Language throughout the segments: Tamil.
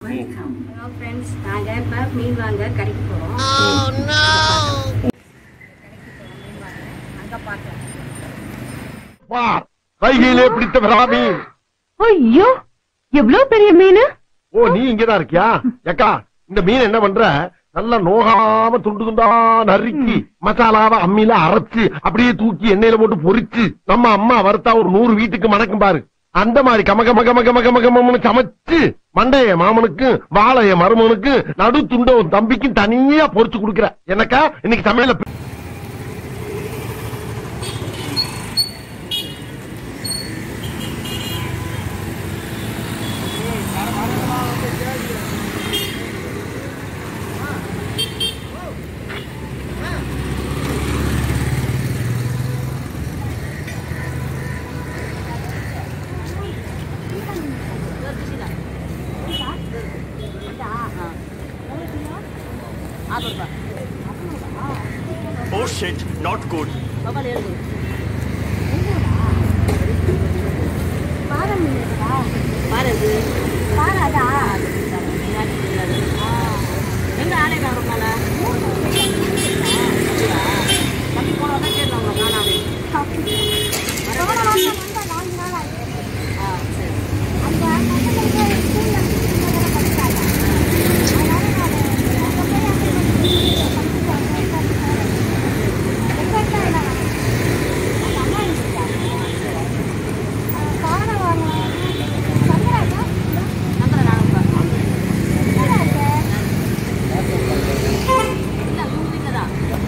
ஹலோ ஃப்ரெண்ட்ஸ் நாங்கள் இப்போ மீன் வாங்க கடைக்கு போகிறோம் அங்கே பார்த்தேன் வா கையிலே பிடித்த விராமி ஐயோ எவ்வளவு பெரிய மீன் ஓ நீ இங்கதான் இருக்கியா ஏக்கா இந்த மீன் என்ன பண்ற நல்லா நோகாம துண்டு துண்டா நறுக்கி மசாலாவை அம்மியில அரைச்சு அப்படியே தூக்கி எண்ணெயில போட்டு பொரிச்சு நம்ம அம்மா வறுத்தா ஒரு நூறு வீட்டுக்கு மணக்கும் பாரு அந்த மாதிரி கம கம கம கம கம கமன்னு சமைச்சு மண்டைய மாமனுக்கு வாழைய மருமனுக்கு நடு துண்ட உன் தம்பிக்கும் தனியா பொரிச்சு கொடுக்குற எனக்கா இன்னைக்கு சமையல Oh shit, not good. பாறை மீன் இருக்கா பாறை அதா எங்க ஆளே காணும் மேல தம்பி போன உடனே கேட்டாங்க காணாமே போன வாரம் வந்தா நாலு நாள் ஆச்சு. ஆ சரி அந்த பக்கத்துல இருக்க ஸ்கூல்ல டீச்சர் வேற படிச்சாங்க. அதனால நானு அங்க போய் அங்க போய் படிச்சுட்டு எங்க அக்கா என்ன அந்த அம்மா இருந்துச்சாங்க. அஹ் பாறை வாங்கலாம். சங்கராஜா? நம்புறேன் நானும் சங்கராஜா? இல்ல மூணு வீட்டுல தான்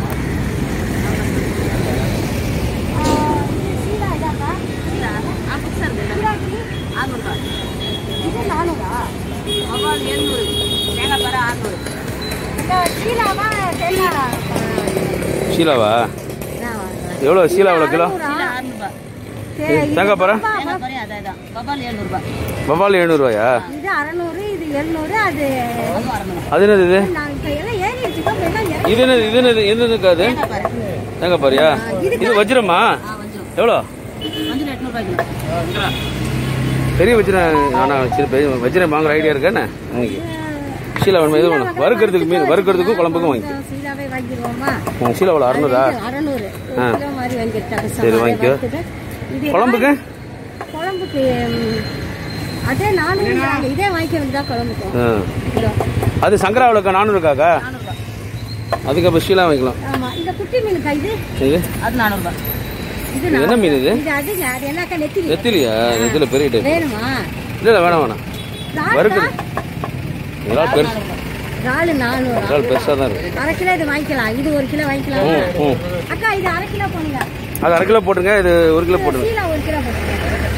அஹ் இது சீலா இதாக்கா? இல்ல ஆ புதுசா இருக்கு சீலாஜி? ஆறுநூறுபா இது நானூறா? மொபைல் எழுநூறு தேங்காய் பாரு ஆறுநூறு இந்த சீலாவா தென்னாரா? ஷீலாவா நான் வாங்குறேன். எவ்வளோ ஷீலா எவ்வளோ கிலோ அறுநூறா? இல்ல ஆறுநூறுபா சரி, இது தேங்காய் பாரு. பாப்பா, தேங்காய் பாரு அதே தான் மொபைல் எழுநூறுபா வவ்வால் எழுநூறுவாயா இது அறநூறு இது எழுநூறு அது அதுவும் அறுநூறு அது என்னது இது நான் இப்ப எல்லாம் ஏறி வச்சுக்கோ எல்லாம் இறங்கி இது என்னது இது என்னது எந்த இதுக்கு அது தேங்காய் பாரு தேங்காய் பாரியா இது வஜ்ரமா ஆ வஞ்சிரம் எவ்வளோ வஞ்சிரம் எட்நூறுபா கிலோ பெரிய வஜ்ரம் நானா சரி பெரிய வஜ்ரம் வாங்குற ஐடியா இருக்கா என்ன இன்னைக்கு ஷீலா வேணுமா இது வேணும் வறுக்கிறதுக்கு மீன் வறுக்கிறதுக்கும் குழம்புக்கும் வாங்கி சீலாவே வாங்கிடுவோமா ம், ஷீலா எவ்வளோ அறுநூறா அறநூறு ஆ. கிலோ மாதிரி வாங்கிட்டாங்க சரி, வாங்கிக்கோ. இது குழம்புக்கு குழம்புக்கு ம், அதே நானூறு தாங்க. இதே வாங்கிக்க வேண்டியதா குழம்புக்கும் ஆ. கிலோ அது சங்கரா எவ்வளோக்கா நானூறுக்காக்கா நானூறுபா அதுக்கு அப்போ ஷீலா வாங்கிக்கலாம் ஆமா இந்த குட்டி மீனுக்கா இது இது அது நானூறுபா இது இது என்ன நானூறு. மீன் இது இது அதுங்க அது என்னக்கா நெத்திலி நெத்திலியா நெத்தில பெரிய டைப் வேணுமா இல்லை இல்லை வேணாம் வேணாம் இறால்க்கா? வறுக்குது இறால் பெருசு இறாலு நானூறு இறால் பெருசாக தான் இருக்கு அரை கிலோ இது வாங்கிக்கலாம் இது ஒரு கிலோ வாங்கிக்கலாம் ம் ம் அக்கா இது அரை கிலோ போடுங்க அது அரை கிலோ போட்டுங்க இது ஒரு கிலோ போட்டுங்க சீலா ஒரு கிலோ போடுங்க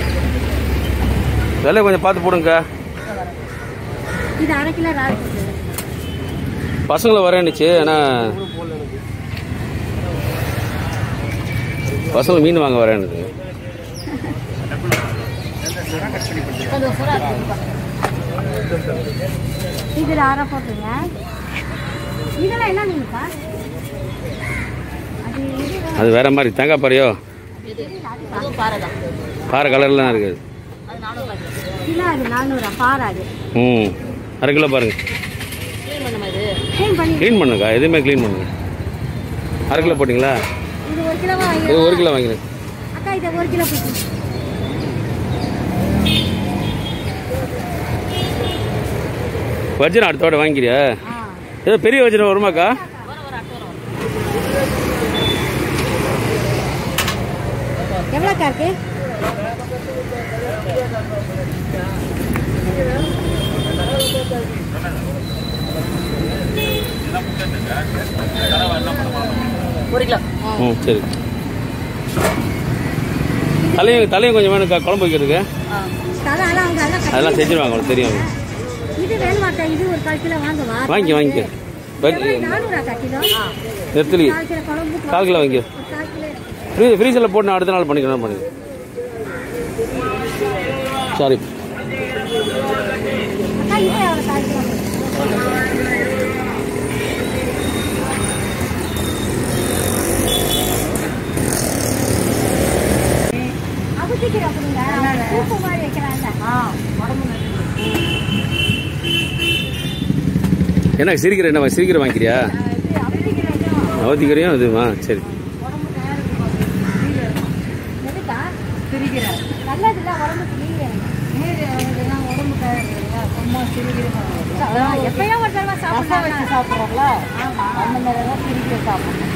விலை கொஞ்சம் பார்த்து போடுங்க இது அரை கிலோ இறால் போடுங்க பசங்களை வரேன்னுச்சு ஆனால் பசங்க மீன் வாங்க வரேன்னு கொஞ்சம் சுறா இருக்குப்பா இது அரை போட்டுருங்க இதெல்லாம் என்ன மீனுப்பா அது இது அது வேற மாதிரி தேங்காய் பாறையோ இது அதுவும் பாறை தான் பாறை கலர்ல தான் இருக்குது அது நானூறுபா கிலோ கிலோ அது நானூறா பாராது ம் அரை கிலோ பாருங்க க்ளீன் பண்ணுமா இது க்ளீன் பண்ணி க்ளீன் பண்ணுங்க எதுவுமே க்ளீன் பண்ணுங்க அரை கிலோ போட்டிங்களா இது ஒரு கிலோவா இது வாங்கி ஒரு கிலோ வாங்கிடுங்க அக்கா இதை ஒரு கிலோ போட்டு வஜ்ரம் அடுத்தோட வாங்கிக்கிறியா ஆ ஏதோ பெரிய வஜ்ரம் வருமாக்கா வர வர அடுத்த வரும் எவ்வளோக்கா இருக்கு ஒரு கிலோ ம் சரி தலையும் தலையும் கொஞ்சம் வேணுக்கா குழம்பு வைக்கிறதுக்கு ஆ தலை எல்லாம் அவங்க எல்லாம் கட்டி அதெல்லாம் செஞ்சிருவாங்க உங்களுக்கு தெரியும் இது வேணுமாக்கா இது ஒரு கால் கிலோ வாங்குவா வாங்கி வாங்கிக்க நானூறாக்கா கிலோ நெத்திலி கால் கிலோ குழம்பு கால் கிலோ வாங்கிக்க ஒரு கால் கிலோ ஃப்ரீ ஃப்ரீசரில் போட்டு நான் அடுத்த நாள் பண்ணிக்கிறேன் பண்ணிக்கிறேன் சாரி அக்கா இது எவ்வளோ கால் கிலோ அவுத்திக்கிற கொடுங்க சூப்பு மாதிரி வைக்கிறாங்க ஆ உடம்பு நட்டு என்ன சிரிக்கிற என்ன சிரிக்கிற வாங்கிக்கிறியா அவத்திக்கிறையும் இதுமா சரி எதுக்கா சிரிக்கிறேன் நல்லதில்ல உடம்புக்கு நீர் உடம்புக்கு சும்மா சிரிக்கிறேன் எப்பயோ ஒரு தடவை சாப்பிட்டா வச்சு சாப்பிட்றோம்ல அந்த மாதிரி தான் சிரிக்க சாப்பிடணும்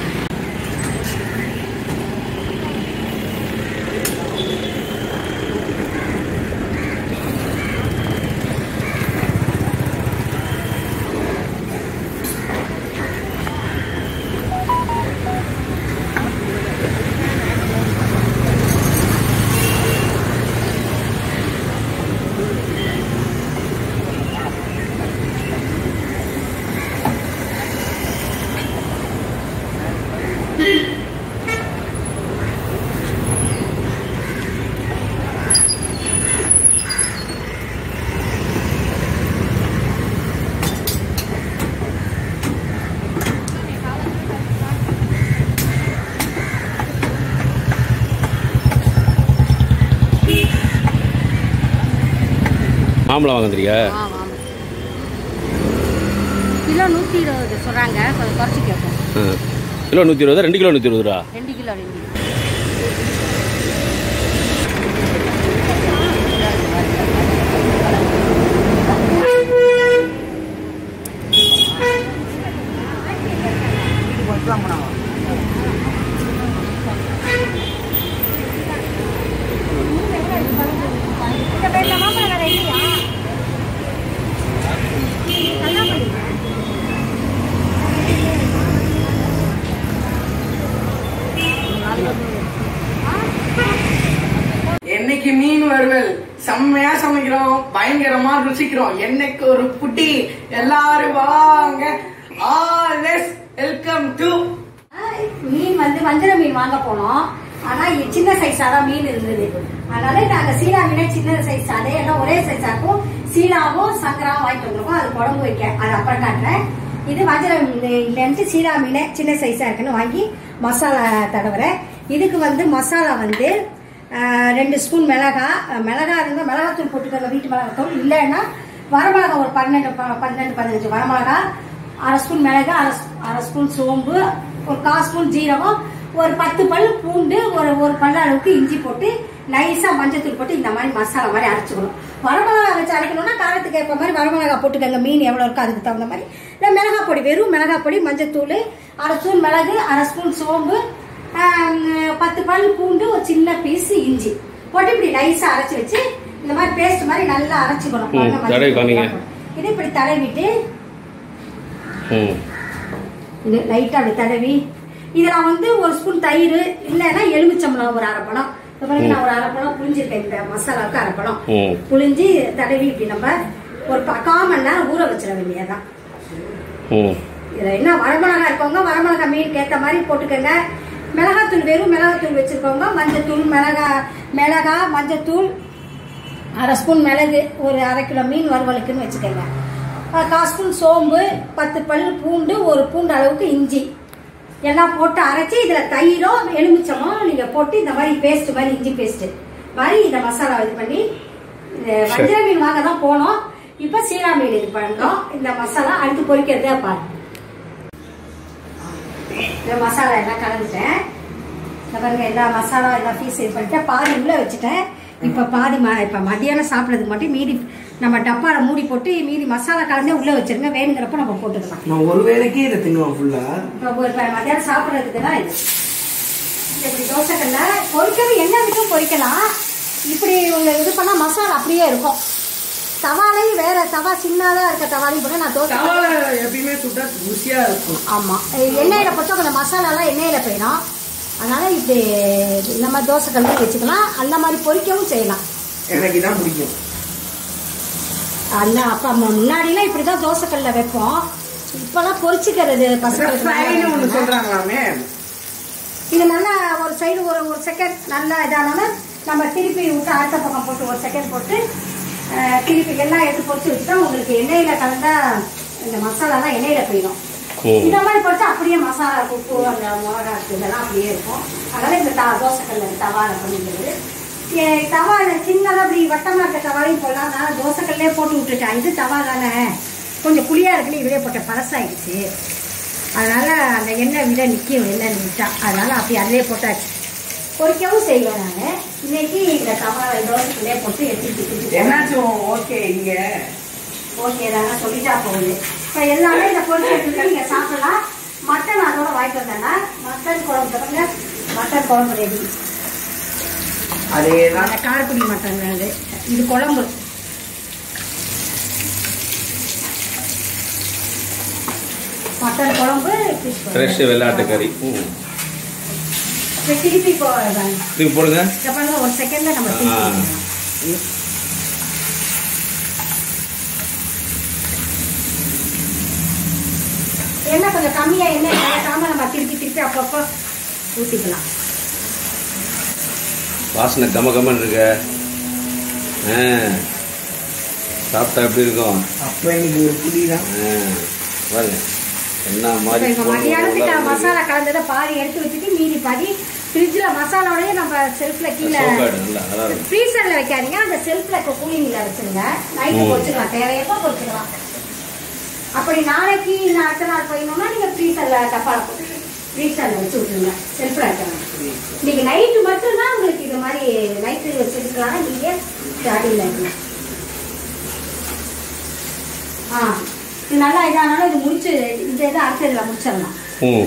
மாம்பழம் வாங்குறியா கிலோ நூற்றி இருபது சொல்கிறாங்க கொஞ்சம் குறைச்சி கேட்போம் ஆ. கிலோ நூற்றி இருபதா ரெண்டு கிலோ நூற்றி இருபது ரூபா ரெண்டு கிலோ ரெண்டு கிலோ இந்த பேர்ல மாம்பழம் வேற இல்லையா நல்லா பண்ணி என்னைக்கு மீன் வறுவல் செம்மையா சமைக்கிறோம் பயங்கரமா ருசிக்கிறோம் என்னைக்கு ஒரு புட்டி எல்லாரும் வாங்க ஆல்வேஸ் வெல்கம் டு மீன் வந்து வஞ்சர மீன் வாங்க போனோம் ஆனா இ- சின்ன சைஸா தான் மீன் இருந்தது அதனால நாங்க சீலா மீனே சின்ன சைஸ் அதே எல்லாம் ஒரே சைஸா இருக்கும் சீலாவும் சங்கராவும் வாங்கிட்டு வந்திருக்கோம் அது குழம்பு வைக்க அது அப்புறம் காட்டுறேன் இது வஞ்சர மீன் சீலா மீனே சின்ன சைஸா இருக்குன்னு வாங்கி மசாலா தடவுறேன் இதுக்கு வந்து மசாலா வந்து ஆஹ், ரெண்டு ஸ்பூன் மிளகா அஹ், மிளகா இருந்தால் மிளகாத்தூள் போட்டுக்கோங்க வீட்டு மிளகாத்தூள் இல்லைன்னா வரமிளகா ஒரு பன்னெண்டு ப- பன்னெண்டு பதினஞ்சு வரமிளகா அரை ஸ்பூன் மிளகு அரை ஸ்- அரை ஸ்பூன் சோம்பு ஒரு கால் ஸ்பூன் ஜீரகம் ஒரு பத்து பல் பூண்டு ஒரு ஒரு பல் அளவுக்கு இஞ்சி போட்டு நைஸா மஞ்சத்தூள் போட்டு இந்த மாதிரி மசாலா மாதிரி அரைச்சுக்கணும் வரமிளகா வச்சு அரைக்கணும்னா காரத்துக்கு ஏற்ற மாதிரி வரமிளகா போட்டுக்கோங்க மீன் எவ்வளோ இருக்கோ அதுக்கு தகுந்த மாதிரி இல்லை மிளகா பொடி வெறும் மிளகா பொடி மஞ்சத்தூள் அரை ஸ்பூன் மிளகு அரை ஸ்பூன் சோம்பு ஆம், பத்து பல் பூண்டு ஒரு சின்ன பீஸ் இஞ்சி போட்டு இப்படி நைஸா அரைச்சு வச்சு இந்த மாதிரி பேஸ்ட் மாதிரி நல்லா அரைச்சுக்கணும் ம், பாருங்க, மஞ்சள் தடவி தூள் காமிங்க. போட்டு. இது இப்படி தடவிட்டு ம் இது லைட்டா அப்படி தடவி இதுல வந்து ஒரு ஸ்பூன் தயிர் இல்லைன்னா எலுமிச்சம்பழம் ஒரு அரை பழம் இப்ப பாருங்க நான் ஒரு அரை பழம் புளிஞ்சிருக்கேன் இந்த மசாலாவுக்கு அரை பழம் ம். புளிஞ்சு தடவி இப்படி நம்ம ஒரு ப- கால் மணி நேரம் ஊற வச்சிட வேண்டியதுதான் ம் இதுல என்ன வரமிளகா இருக்கவங்க வரமிளகா மீனுக்கு ஏத்த மாதிரி போட்டுக்கோங்க மிளகாத்தூள் வெறும் மிளகாத்தூள் வச்சிருக்கவங்க மஞ்சத்தூள் மிளகா மிளகா மஞ்சத்தூள் அரை ஸ்பூன் மிளகு ஒரு அரை கிலோ மீன் வறுவலுக்குன்னு வச்சுக்கோங்க அஹ் கால் ஸ்பூன் சோம்பு பத்து பல் பூண்டு ஒரு பூண்டு அளவுக்கு இஞ்சி எல்லாம் போட்டு அரைச்சி இதுல தயிரோ எலுமிச்சமோ நீங்க போட்டு இந்த மாதிரி பேஸ்ட் மாதிரி இஞ்சி பேஸ்ட் மாதிரி இந்த மசாலா இது பண்ணி இது வஞ்சர மீன் வாங்க தான் போனோம் இப்ப சீரா மீன் இது பண்றோம் இந்த மசாலா அடுத்து பொரிக்கிறதே பாருங்க இந்த மசாலா எல்லாம் கலந்துட்டேன் இந்த பாருங்க எல்லா மசாலா எல்லாம் பீஸ் இது பண்ணிட்டேன் பாதி உள்ள வச்சுட்டேன் இப்ப பாதி ம- இப்ப மத்தியானம் சாப்பிடறதுக்கு மட்டும் மீதி நம்ம டப்பால மூடி போட்டு மீதி மசாலா கலந்தே உள்ள வச்சிருங்க வேணுங்கிறப்ப நம்ம போட்டுக்கலாம் நான் ஒரு வேளைக்கு இதை தின்னுவேன் ஃபுல்லா இப்போ ஒரு ப- மத்தியானம் சாப்பிட்றதுக்கு தான் இது இது இப்படி தோசைக்கல்ல பொரிக்கிறது என்ன விட்டும் பொரிக்கலாம் இப்படி உங்க இது பண்ணா மசாலா அப்படியே இருக்கும் தவாலையும் வேற தவா சின்னதா இருக்க தவாலையும் கூட நான் தோசை தவா எப்பயுமே சுட்டா ருசியா இருக்கும் ஆமா எண்ணெயில போட்டு கொஞ்சம் மசாலாலாம் எண்ணெயில போயிடும் அதனால இப்படி இந்த மாதிரி தோசைக்கல் வச்சுக்கலாம் அந்த மாதிரி பொரிக்கவும் செய்யலாம் எனக்கு இதான் பிடிக்கும் அந்த அப்ப மு- முன்னாடிலாம் இப்படிதான் தோசைக்கல்ல வைப்போம் இப்பெல்லாம் பொரிச்சுக்கிறது ஃப்ரைன்னு ஒண்ணு பசங்களுக்கு சொல்றாங்களாமே இது நல்லா ஒரு சைடு ஒரு ஒரு செகண்ட் நல்லா இதானோன்னா நம்ம திருப்பி விட்டு அடுத்த பக்கம் போட்டு ஒரு செகண்ட் போட்டு அஹ், திருப்பி எல்லாம் எடுத்து பொரிச்சு வச்சுட்டா உங்களுக்கு எண்ணெயில கலந்தா இந்த மசாலாலாம் எண்ணெயில போயிடும் ஓ. இந்த மாதிரி பொரிச்சா அப்படியே மசாலா உப்பு அந்த மிளகா இதெல்லாம் அப்படியே இருக்கும் அதனால இந்த தா தோசைக்கல்ல தவால பண்ணிக்கிறது ஏ, தவா சின்னதா அப்படி வட்டமா இருக்க தவாலையும் போடலாம் அதனால தோசைக்கல்லே போட்டு விட்டுட்டேன் இது தவா தானே கொஞ்சம் புளியா இருக்குன்னு இதிலே போட்ட பழசாயிடுச்சு அதனால அந்த எண்ணெய் விட நிற்கும் எண்ணெய் விட்டா அதனால அப்படி அதிலே போட்டாச்சு பொரிக்கவும் செய்வேன் நான் இன்னைக்கு இந்த தவா தோசைக்குள்ளே போட்டு எடுத்துட்டு என்னாச்சும் ஓகே இங்க ஓகே தாங்க சொல்லிட்டா போகுது இப்போ எல்லாமே இந்த பொரிச்சு எடுத்துட்டு நீங்க சாப்பிடலாம் மட்டன் அதோட வாங்கிட்டு வந்தேன்னா மட்டன் குழம்பு பாருங்க மட்டன் குழம்பு ரெடி அதேதான் அந்த காரக்குடி மட்டன் அது இது குழம்பு மட்டன் குழம்பு fish குழம்பு. ஃப்ரெஷ் வெள்ளாட்டு கறி ம் இப்ப திருப்பி இப்போ இது போடுங்க இங்க பாருங்க ஒரு செகண்ட்ல நம்ம ஆ. திருப்பி எண்ணெய் கொஞ்சம் கம்மியா எண்ணெய் கலக்காம நம்ம திருப்பி திருப்பி அப்பப்போ ஊத்திக்கலாம் வாசனை கம கமன்னு இருக்கு ஆ சாப்பிட்டா எப்படி இருக்கும் அப்ப எனக்கு ஒரு புளி தான் ஆ பாருங்க என்ன இப்ப மாதிரி இப்ப மதியானத்துக்கு மசாலா கலந்ததை பாதி எடுத்து வச்சுட்டு மீதி பாதி ஃப்ரிட்ஜ்ல மசாலாவோடய நம்ம செல்ஃப்ல கீழே சோக்காடு நல்லா நல்லா இருக்கும் ஃப்ரீசர்ல வைக்காதீங்க அந்த செல்ஃப்ல கூலிங்ல வச்சிருங்க நைட்டு ம். பொரிச்சுக்கலாம் தேவையப்போ பொரிச்சுக்கலாம் அப்படி நாளைக்கு இல்லை அடுத்த நாள் போயணும்னா நீங்க ஃப்ரீசர்ல டப்பால போட்டு ஃப்ரீசர்ல வச்சு விட்டுருங்க செல்ஃப்ல வைக்கலாம் இன்னைக்கு நைட்டு மட்டும்தான் உங்களுக்கு இது மாதிரி நைட்டு வச்சிருக்கலாம் நீங்க அடியில் வைக்கலாம் ஆ இது நல்லா இதானாலும் இது முடிச்சு இந்த இதை அடுத்ததுல முடிச்சிடலாம் ம்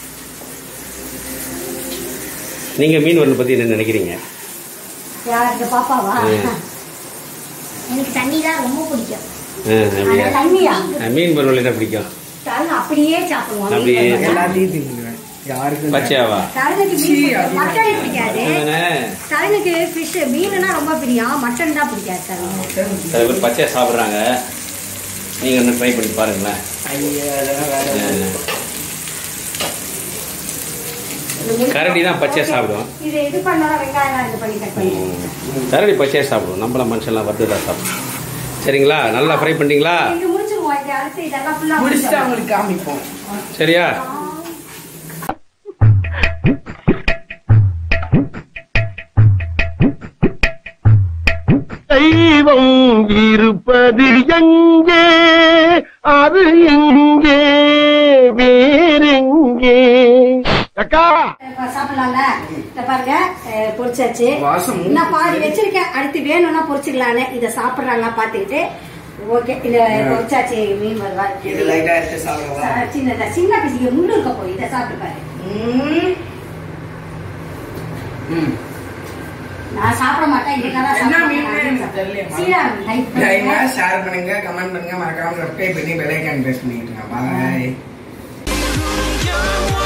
நீங்க மீன் வரலை பத்தி என்ன நினைக்கிறீங்க யார் இந்த பாப்பாவா ம். எனக்கு தண்ணி தான் ரொம்ப பிடிக்கும் ஆ, அப்படியா ஆனா தண்ணியா ஆ, மீன் வரல என்ன பிடிக்கும் தருண் அப்படியே சாப்பிடுவோம் அப்படியே. மீன் வறுவல். எல்லாத்தையும் தின்னுவேன் யாருக்கும் பச்சையாவா தருணுக்கு மீன் பிடிக்கும். மட்டன் பிடிக்காது அதுதானே? தருணுக்கு ஃபிஷ் மீனுனா ரொம்ப பிடிக்கும் மட்டன் தான் பிடிக்காது தருண் சில பேர் பச்சையா சாப்பிட்றாங்க நீங்க ஒன்று ட்ரை பண்ணி பாருங்களேன் ஐயா அதெல்லாம் வேற கரடி தான் பச்சையா சாப்பிடுவோம் இது இது பண்ணோட வெங்காயம் இது பண்ணி கட் பண்ணி ம். கரடி பச்சையா சாப்பிடுவோம் நம்மள மனுஷன்லாம் வறுத்து தான் சாப்பிடுவோம் சரிங்களா நல்லா ஃப்ரை பண்ணிட்டீங்களா இது முடிச்சிருவோம் இது அடுத்து இதெல்லாம் ஃபுல்லா முடிச்சுட்டு அவங்களுக்கு காமிப்போம் சரியா தெய்வம் இருப்பது எங்கே அது எங்கே வேறெங்கே அக்கா இப்ப சாப்பிடலாம்ல இத பாருங்க அஹ், பொரிச்சாச்சு வாசம் மூக்கு நான் பாதி வச்சிருக்கேன் அடுத்து வேணும்னா பொரிச்சுக்கலான்னு இத சாப்பிடுறாங்க பாத்துக்கிட்டு ஓகே இந்த பொரிச்சாச்சு மீன் வருவாள் இது லைட்டா எடுத்து சாப்பிடவா சின்னதா சின்ன பிசிக்கு முள்ளு இருக்க போய் இதை சாப்பிட்டு பாரு ம். ம். நான் சாப்பிட மாட்டேன் இதுக்காக என்ன மீன் எனக்கு தெரியலையே. சீரகம் லைட் லைனா பண்ணுங்க ஷேர் பண்ணுங்க கமெண்ட் பண்ணுங்க மறக்காம சப்ஸ்கிரைப் பண்ணி பெல் ஐக்கான் பிரஸ் பண்ணிட்டு பாய்